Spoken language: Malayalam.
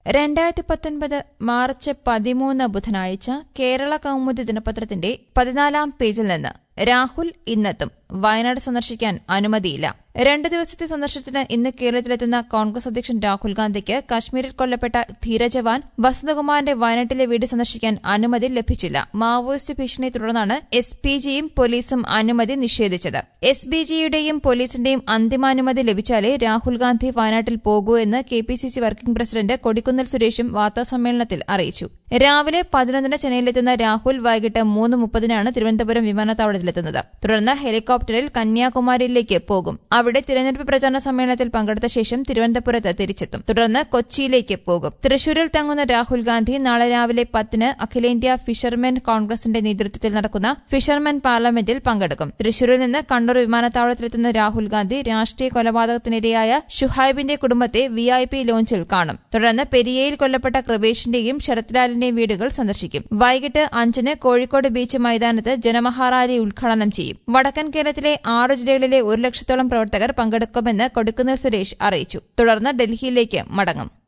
രണ്ടായിരത്തി പത്തൊൻപത് മാർച്ച് പതിമൂന്ന് ബുധനാഴ്ച കേരള കൗമുദി ദിനപത്രത്തിന്റെ പതിനാലാം പേജിൽ നിന്ന് രാഹുൽ ഇന്നെത്തും വയനാട് സന്ദർശിക്കാൻ അനുമതിയില്ല രണ്ടു ദിവസത്തെ സന്ദർശനത്തിന് ഇന്ന് കേരളത്തിലെത്തുന്ന കോൺഗ്രസ് അധ്യക്ഷൻ രാഹുൽ ഗാന്ധിക്ക് കശ്മീരിൽ കൊല്ലപ്പെട്ട ധീരജവാൻ വസന്തകുമാറിന്റെ വയനാട്ടിലെ വീട് സന്ദർശിക്കാൻ അനുമതി ലഭിച്ചില്ല മാവോയിസ്റ്റ് ഭീഷണിയെ തുടർന്നാണ് എസ് പി ജിയും പോലീസും അനുമതി നിഷേധിച്ചത് എസ് ബി ജിയുടെയും പോലീസിന്റെയും അന്തിമാനുമതി ലഭിച്ചാലേ രാഹുൽ ഗാന്ധി വയനാട്ടിൽ പോകൂ എന്ന് K P C C working president Kodikunnil സുരേഷും വാർത്താസമ്മേളനത്തിൽ അറിയിച്ചു രാവിലെ പതിനൊന്നിന് ചെന്നൈയിലെത്തുന്ന രാഹുൽ വൈകിട്ട് മൂന്ന് മുപ്പതിനാണ് തിരുവനന്തപുരം വിമാനത്താവളത്തിലെത്തുന്നത് തുടർന്ന് ഹെലികോപ്റ്ററിൽ കന്യാകുമാരിയിലേക്ക് പോകും അവിടെ തിരഞ്ഞെടുപ്പ് പ്രചാരണ സമ്മേളനത്തിൽ പങ്കെടുത്ത ശേഷം തിരുവനന്തപുരത്ത് തിരിച്ചെത്തും തുടർന്ന് കൊച്ചിയിലേക്ക് പോകും തൃശൂരിൽ തങ്ങുന്ന രാഹുൽ ഗാന്ധി നാളെ രാവിലെ പത്തിന് അഖിലേന്ത്യാ ഫിഷർമെൻ കോൺഗ്രസിന്റെ നേതൃത്വത്തിൽ നടക്കുന്ന ഫിഷർമെൻ പാർലമെന്റിൽ പങ്കെടുക്കും തൃശൂരിൽ നിന്ന് കണ്ണൂർ വിമാനത്താവളത്തിലെത്തുന്ന രാഹുൽ ഗാന്ധി രാഷ്ട്രീയ കൊലപാതകത്തിനിരയായ ഷുഹൈബിന്റെ കുടുംബത്തെ വി ഐ പി ലോഞ്ചിൽ കാണും തുടർന്ന് പെരിയയിൽ കൊല്ലപ്പെട്ട കൃപേഷിന്റെയും ശരത്ലാലിന്റെയും വീടുകൾ സന്ദർശിക്കും വൈകിട്ട് അഞ്ചിന് കോഴിക്കോട് ബീച്ച് മൈതാനത്ത് ജനമഹാറാലി ഉദ്ഘാടനം ചെയ്യും വടക്കൻ കേരളത്തിലെ ആറ് ജില്ലകളിലെ ഒരു ലക്ഷത്തോളം പ്രവർത്തകർ പങ്കെടുക്കുമെന്ന് കൊടിക്കുന്നിൽ സുരേഷ് അറിയിച്ചു തുടർന്ന് ഡൽഹിയിലേക്ക് മടങ്ങും